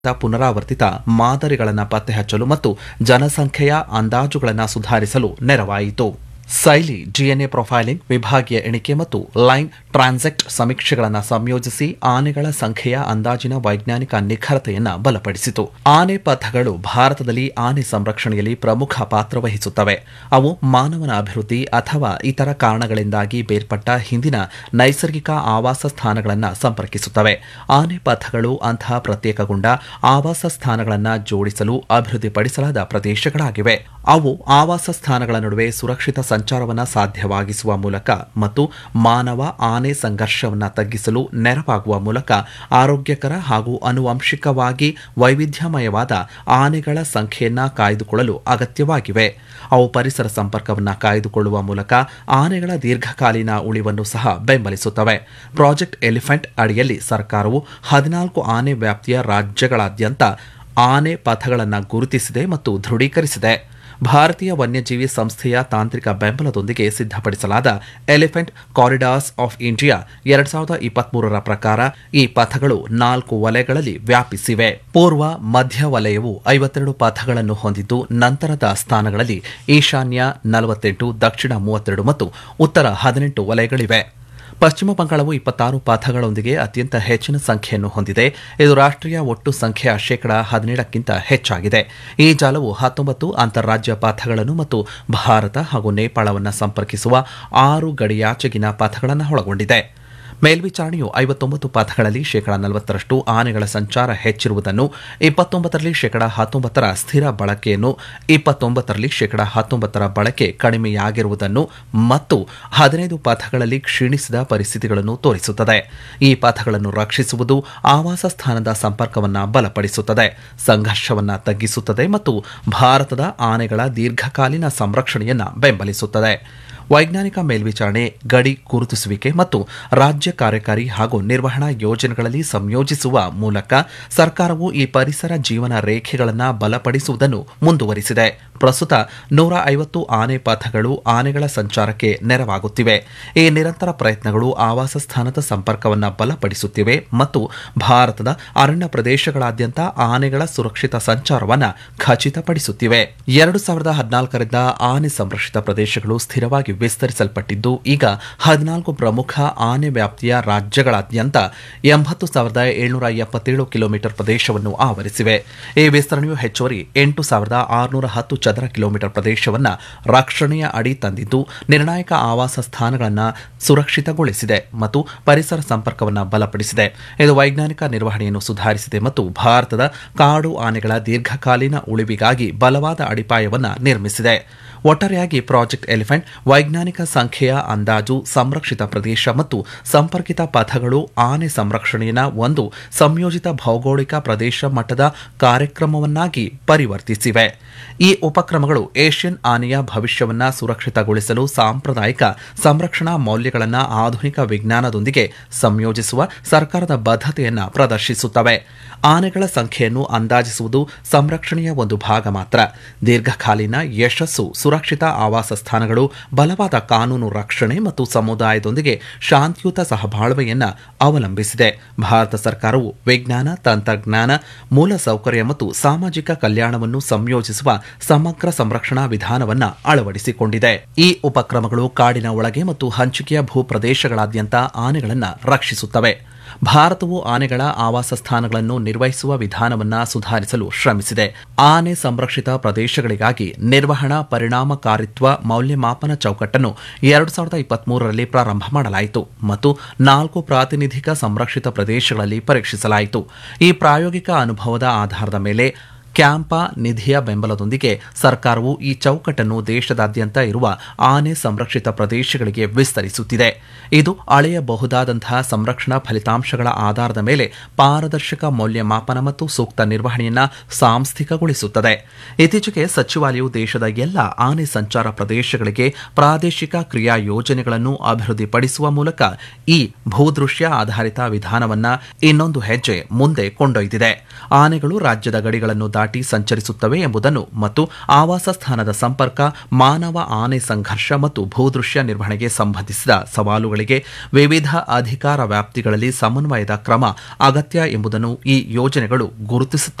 ಪುನರಾವರ್ತಿತ ಮಾದರಿಗಳನ್ನು ಪತ್ತೆ ಹಚ್ಚಲು ಮತ್ತು ಜನಸಂಖ್ಯೆಯ ಅಂದಾಜುಗಳನ್ನು ಸುಧಾರಿಸಲು ನೆರವಾಯಿತು ಸೈಲಿ ಡಿಎನ್ಎ ಪ್ರೊಫೈಲಿಂಗ್ ವಿಭಾಗೀಯ ಎಣಿಕೆ ಮತ್ತು ಲೈನ್ ಟ್ರಾನ್ಸೆಕ್ಟ್ ಸಮೀಕ್ಷೆಗಳನ್ನು ಸಂಯೋಜಿಸಿ ಆನೆಗಳ ಸಂಖ್ಯೆಯ ಅಂದಾಜಿನ ವೈಜ್ಞಾನಿಕ ನಿಖರತೆಯನ್ನು ಬಲಪಡಿಸಿತು ಆನೆ ಪಥಗಳು ಭಾರತದಲ್ಲಿ ಆನೆ ಸಂರಕ್ಷಣೆಯಲ್ಲಿ ಪ್ರಮುಖ ಪಾತ್ರ ವಹಿಸುತ್ತವೆ ಅವು ಮಾನವನ ಅಭಿವೃದ್ಧಿ ಅಥವಾ ಇತರ ಕಾರಣಗಳಿಂದಾಗಿ ಬೇರ್ಪಟ್ಟ ಹಿಂದಿನ ನೈಸರ್ಗಿಕ ಆವಾಸ ಸ್ಥಾನಗಳನ್ನು ಸಂಪರ್ಕಿಸುತ್ತವೆ ಆನೆ ಪಥಗಳು ಅಂತಹ ಪ್ರತ್ಯೇಕಗೊಂಡ ಆವಾಸ ಸ್ಥಾನಗಳನ್ನು ಜೋಡಿಸಲು ಅಭಿವೃದ್ಧಿಪಡಿಸಲಾದ ಪ್ರದೇಶಗಳಾಗಿವೆ ಅವು ಆವಾಸ ಸ್ಥಾನಗಳ ನಡುವೆ ಸುರಕ್ಷಿತ ಸಂಚಾರವನ್ನು ಸಾಧ್ಯವಾಗಿಸುವ ಮೂಲಕ ಮತ್ತು ಮಾನವ ಆನೆ ಸಂಘರ್ಷವನ್ನು ತಗ್ಗಿಸಲು ನೆರವಾಗುವ ಮೂಲಕ ಆರೋಗ್ಯಕರ ಹಾಗೂ ಆನುವಂಶಿಕವಾಗಿ ವೈವಿಧ್ಯಮಯವಾದ ಆನೆಗಳ ಸಂಖ್ಯೆಯನ್ನು ಕಾಯ್ದುಕೊಳ್ಳಲು ಅಗತ್ಯವಾಗಿವೆ ಅವು ಪರಿಸರ ಸಂಪರ್ಕವನ್ನು ಕಾಯ್ದುಕೊಳ್ಳುವ ಮೂಲಕ ಆನೆಗಳ ದೀರ್ಘಕಾಲೀನ ಉಳಿವನ್ನು ಸಹ ಬೆಂಬಲಿಸುತ್ತವೆ ಪ್ರಾಜೆಕ್ಟ್ ಎಲಿಫೆಂಟ್ ಅಡಿಯಲ್ಲಿ ಸರ್ಕಾರವು ಹದಿನಾಲ್ಕು ಆನೆ ವ್ಯಾಪ್ತಿಯ ರಾಜ್ಯಗಳಾದ್ಯಂತ ಆನೆ ಪಥಗಳನ್ನು ಗುರುತಿಸಿದೆ ಮತ್ತು ದೃಢೀಕರಿಸಿದೆ ಭಾರತೀಯ ವನ್ಯಜೀವಿ ಸಂಸ್ಥೆಯ ತಾಂತ್ರಿಕ ಬೆಂಬಲದೊಂದಿಗೆ ಸಿದ್ಧಪಡಿಸಲಾದ ಎಲಿಫೆಂಟ್ ಕಾರಿಡಾರ್ಸ್ ಆಫ್ ಇಂಡಿಯಾ ಎರಡ್ ಸಾವಿರದ ಇಪ್ಪತ್ಮೂರರ ಪ್ರಕಾರ ಈ ಪಥಗಳು ನಾಲ್ಕು ವಲಯಗಳಲ್ಲಿ ವ್ಯಾಪಿಸಿವೆ ಪೂರ್ವ ಮಧ್ಯ ವಲಯವು ಐವತ್ತೆರಡು ಪಥಗಳನ್ನು ಹೊಂದಿದ್ದು ನಂತರದ ಸ್ಥಾನಗಳಲ್ಲಿ ಈಶಾನ್ಯ ನಲವತ್ತೆಂಟು ದಕ್ಷಿಣ ಮೂವತ್ತೆರಡು ಮತ್ತು ಉತ್ತರ ಹದಿನೆಂಟು ವಲಯಗಳಿವೆ ಪಶ್ಚಿಮ ಬಂಗಾಳವು ಇಪ್ಪತ್ತಾರು ಪಥಗಳೊಂದಿಗೆ ಅತ್ಯಂತ ಹೆಚ್ಚಿನ ಸಂಖ್ಯೆಯನ್ನು ಹೊಂದಿದೆ ಇದು ರಾಷ್ಟ್ರೀಯ ಒಟ್ಟು ಸಂಖ್ಯೆಯ ಶೇಕಡಾ ಹದಿನೇಳಕ್ಕಿಂತ ಹೆಚ್ಚಾಗಿದೆ ಈ ಜಾಲವು ಹತ್ತೊಂಬತ್ತು ಅಂತಾರಾಜ್ಯ ಪಥಗಳನ್ನು ಮತ್ತು ಭಾರತ ಹಾಗೂ ನೇಪಾಳವನ್ನು ಸಂಪರ್ಕಿಸುವ ಆರು ಗಡಿಯಾಚೆಗಿನ ಪಥಗಳನ್ನು ಒಳಗೊಂಡಿದೆ ಮೇಲ್ವಿಚಾರಣೆಯು ಐವತ್ತೊಂಬತ್ತು ಪಥಗಳಲ್ಲಿ ಶೇಕಡಾ ನಲವತ್ತರಷ್ಟು ಆನೆಗಳ ಸಂಚಾರ ಹೆಚ್ಚಿರುವುದನ್ನು ಇಪ್ಪತ್ತೊಂಬತ್ತರಲ್ಲಿ ಶೇಕಡಾ ಹತ್ತೊಂಬತ್ತರ ಸ್ಥಿರ ಬಳಕೆಯನ್ನು ಇಪ್ಪತ್ತೊಂಬತ್ತರಲ್ಲಿ ಶೇಕಡಾ ಹತ್ತೊಂಬತ್ತರ ಬಳಕೆ ಕಡಿಮೆಯಾಗಿರುವುದನ್ನು ಮತ್ತು ಹದಿನೈದು ಪಥಗಳಲ್ಲಿ ಕ್ಷೀಣಿಸಿದ ಪರಿಸ್ಥಿತಿಗಳನ್ನು ತೋರಿಸುತ್ತದೆ ಈ ಪಥಗಳನ್ನು ರಕ್ಷಿಸುವುದು ಆವಾಸ ಸ್ಥಾನದ ಸಂಪರ್ಕವನ್ನು ಬಲಪಡಿಸುತ್ತದೆ ಸಂಘರ್ಷವನ್ನು ತಗ್ಗಿಸುತ್ತದೆ ಮತ್ತು ಭಾರತದ ಆನೆಗಳ ದೀರ್ಘಕಾಲೀನ ಸಂರಕ್ಷಣೆಯನ್ನು ಬೆಂಬಲಿಸುತ್ತದೆ ವೈಜ್ಞಾನಿಕ ಮೇಲ್ವಿಚಾರಣೆ ಗಡಿ ಗುರುತಿಸುವಿಕೆ ಮತ್ತು ರಾಜ್ಯ ಕಾರ್ಯಕಾರಿ ಹಾಗೂ ನಿರ್ವಹಣಾ ಯೋಜನೆಗಳಲ್ಲಿ ಸಂಯೋಜಿಸುವ ಮೂಲಕ ಸರ್ಕಾರವು ಈ ಪರಿಸರ ಜೀವನ ರೇಖೆಗಳನ್ನು ಬಲಪಡಿಸುವುದನ್ನು ಮುಂದುವರಿಸಿದೆ ಪ್ರಸ್ತುತ ನೂರ ಐವತ್ತು ಆನೆ ಪಥಗಳು ಆನೆಗಳ ಸಂಚಾರಕ್ಕೆ ನೆರವಾಗುತ್ತಿವೆ ಈ ನಿರಂತರ ಪ್ರಯತ್ನಗಳು ಆವಾಸ ಸ್ಥಾನದ ಸಂಪರ್ಕವನ್ನು ಬಲಪಡಿಸುತ್ತಿವೆ ಮತ್ತು ಭಾರತದ ಅರಣ್ಯ ಪ್ರದೇಶಗಳಾದ್ಯಂತ ಆನೆಗಳ ಸುರಕ್ಷಿತ ಸಂಚಾರವನ್ನು ಖಚಿತಪಡಿಸುತ್ತಿವೆ ಎರಡು ಸಾವಿರದ ಹದಿನಾಲ್ಕರಿಂದ ಆನೆ ಸಂರಕ್ಷಿತ ಪ್ರದೇಶಗಳು ಸ್ಥಿರವಾಗಿ ವಿಸ್ತರಿಸಲ್ಪಟ್ಟಿದ್ದು ಈಗ ಹದಿನಾಲ್ಕು ಪ್ರಮುಖ ಆನೆ ವ್ಯಾಪ್ತಿಯ ರಾಜ್ಯಗಳಾದ್ಯಂತ ಎಂಬತ್ತು ಸಾವಿರದ ಏಳ್ನೂರ ಎಪ್ಪತ್ತೇಳು ಕಿಲೋಮೀಟರ್ ಪ್ರದೇಶವನ್ನು ಆವರಿಸಿವೆ ಈ ವಿಸ್ತರಣೆಯು ಹೆಚ್ಚುವರಿ ಎಂಟು ಸಾವಿರದ ಆರುನೂರ ಹತ್ತು ಚದರ ಕಿಲೋಮೀಟರ್ ಪ್ರದೇಶವನ್ನು ರಕ್ಷಣೆಯ ಅಡಿ ತಂದಿದ್ದು ನಿರ್ಣಾಯಕ ಆವಾಸ ಸ್ಥಾನಗಳನ್ನು ಸುರಕ್ಷಿತಗೊಳಿಸಿದೆ ಮತ್ತು ಪರಿಸರ ಸಂಪರ್ಕವನ್ನು ಬಲಪಡಿಸಿದೆ ಇದು ವೈಜ್ಞಾನಿಕ ನಿರ್ವಹಣೆಯನ್ನು ಸುಧಾರಿಸಿದೆ ಮತ್ತು ಭಾರತದ ಕಾಡು ಆನೆಗಳ ದೀರ್ಘಕಾಲೀನ ಉಳಿವಿಗಾಗಿ ಬಲವಾದ ಅಡಿಪಾಯವನ್ನು ನಿರ್ಮಿಸಿದೆ ಒಟ್ಟಾರೆಯಾಗಿ ಪ್ರಾಜೆಕ್ಟ್ ಎಲಿಫೆಂಟ್ ವೈಜ್ಞಾನಿಕ ಸಂಖ್ಯೆಯ ಅಂದಾಜು ಸಂರಕ್ಷಿತ ಪ್ರದೇಶ ಮತ್ತು ಸಂಪರ್ಕಿತ ಪಥಗಳು ಆನೆ ಸಂರಕ್ಷಣೆಯ ಒಂದು ಸಂಯೋಜಿತ ಭೌಗೋಳಿಕ ಪ್ರದೇಶ ಮಟ್ಟದ ಕಾರ್ಯಕ್ರಮವನ್ನಾಗಿ ಪರಿವರ್ತಿಸಿವೆ ಈ ಉಪಕ್ರಮಗಳು ಏಷ್ಯನ್ ಆನೆಯ ಭವಿಷ್ಯವನ್ನು ಸುರಕ್ಷಿತಗೊಳಿಸಲು ಸಾಂಪ್ರದಾಯಿಕ ಸಂರಕ್ಷಣಾ ಮೌಲ್ಯಗಳನ್ನು ಆಧುನಿಕ ವಿಜ್ಞಾನದೊಂದಿಗೆ ಸಂಯೋಜಿಸುವ ಸರ್ಕಾರದ ಬದ್ಧತೆಯನ್ನು ಪ್ರದರ್ಶಿಸುತ್ತವೆ ಆನೆಗಳ ಸಂಖ್ಯೆಯನ್ನು ಅಂದಾಜಿಸುವುದು ಸಂರಕ್ಷಣೆಯ ಒಂದು ಭಾಗ ಮಾತ್ರ ದೀರ್ಘಕಾಲೀನ ಯಶಸ್ಸು ಸುರಕ್ಷಿತ ಆವಾಸ ಸ್ಥಾನಗಳು ಬಲವಾದ ಕಾನೂನು ರಕ್ಷಣೆ ಮತ್ತು ಸಮುದಾಯದೊಂದಿಗೆ ಶಾಂತಿಯುತ ಸಹಬಾಳ್ವೆಯನ್ನು ಅವಲಂಬಿಸಿದೆ ಭಾರತ ಸರ್ಕಾರವು ವಿಜ್ಞಾನ ತಂತ್ರಜ್ಞಾನ ಮೂಲಸೌಕರ್ಯ ಮತ್ತು ಸಾಮಾಜಿಕ ಕಲ್ಯಾಣವನ್ನು ಸಂಯೋಜಿಸುವ ಸಮಗ್ರ ಸಂರಕ್ಷಣಾ ವಿಧಾನವನ್ನು ಅಳವಡಿಸಿಕೊಂಡಿದೆ ಈ ಉಪಕ್ರಮಗಳು ಕಾಡಿನ ಒಳಗೆ ಮತ್ತು ಹಂಚಿಕೆಯ ಭೂಪ್ರದೇಶಗಳಾದ್ಯಂತ ಆನೆಗಳನ್ನು ರಕ್ಷಿಸುತ್ತವೆ ಭಾರತವು ಆನೆಗಳ ಆವಾಸ ಸ್ಥಾನಗಳನ್ನು ನಿರ್ವಹಿಸುವ ವಿಧಾನವನ್ನು ಸುಧಾರಿಸಲು ಶ್ರಮಿಸಿದೆ ಆನೆ ಸಂರಕ್ಷಿತ ಪ್ರದೇಶಗಳಿಗಾಗಿ ನಿರ್ವಹಣಾ ಪರಿಣಾಮಕಾರಿತ್ವ ಮೌಲ್ಯಮಾಪನ ಚೌಕಟ್ಟನ್ನು ಎರಡು ಸಾವಿರದ ಇಪ್ಪತ್ಮೂರರಲ್ಲಿ ಪ್ರಾರಂಭ ಮಾಡಲಾಯಿತು ಮತ್ತು ನಾಲ್ಕು ಪ್ರಾತಿನಿಧಿಕ ಸಂರಕ್ಷಿತ ಪ್ರದೇಶಗಳಲ್ಲಿ ಪರೀಕ್ಷಿಸಲಾಯಿತು ಈ ಪ್ರಾಯೋಗಿಕ ಅನುಭವದ ಆಧಾರದ ಮೇಲೆ ಕ್ಯಾಂಪಾ ನಿಧಿಯ ಬೆಂಬಲದೊಂದಿಗೆ ಸರ್ಕಾರವು ಈ ಚೌಕಟ್ಟನ್ನು ದೇಶದಾದ್ಯಂತ ಇರುವ ಆನೆ ಸಂರಕ್ಷಿತ ಪ್ರದೇಶಗಳಿಗೆ ವಿಸ್ತರಿಸುತ್ತಿದೆ ಇದು ಅಳೆಯಬಹುದಾದಂತಹ ಸಂರಕ್ಷಣಾ ಫಲಿತಾಂಶಗಳ ಆಧಾರದ ಮೇಲೆ ಪಾರದರ್ಶಕ ಮೌಲ್ಯಮಾಪನ ಮತ್ತು ಸೂಕ್ತ ನಿರ್ವಹಣೆಯನ್ನು ಸಾಂಸ್ಥಿಕಗೊಳಿಸುತ್ತದೆ ಇತ್ತೀಚೆಗೆ ಸಚಿವಾಲಯವು ದೇಶದ ಎಲ್ಲ ಆನೆ ಸಂಚಾರ ಪ್ರದೇಶಗಳಿಗೆ ಪ್ರಾದೇಶಿಕ ಕ್ರಿಯಾ ಯೋಜನೆಗಳನ್ನು ಅಭಿವೃದ್ಧಿಪಡಿಸುವ ಮೂಲಕ ಈ ಭೂದೃಶ್ಯ ಆಧಾರಿತ ವಿಧಾನವನ್ನ ಇನ್ನೊಂದು ಹೆಜ್ಜೆ ಮುಂದೆ ಕೊಂಡೊಯ್ದಿದೆ ಆನೆಗಳು ರಾಜ್ಯದ ಗಡಿಗಳನ್ನು ದಾಟಿ ಸಂಚರಿಸುತ್ತವೆ ಎಂಬುದನ್ನು ಮತ್ತು ಆವಾಸ ಸ್ಥಾನದ ಸಂಪರ್ಕ ಮಾನವ ಆನೆ ಸಂಘರ್ಷ ಮತ್ತು ಭೂದೃಶ್ಯ ನಿರ್ವಹಣೆಗೆ ಸಂಬಂಧಿಸಿದ ಸವಾಲುಗಳಿಗೆ ವಿವಿಧ ಅಧಿಕಾರ ವ್ಯಾಪ್ತಿಗಳಲ್ಲಿ ಸಮನ್ವಯದ ಕ್ರಮ ಅಗತ್ಯ ಎಂಬುದನ್ನು ಈ ಯೋಜನೆಗಳು ಗುರುತಿಸುತ್ತವೆ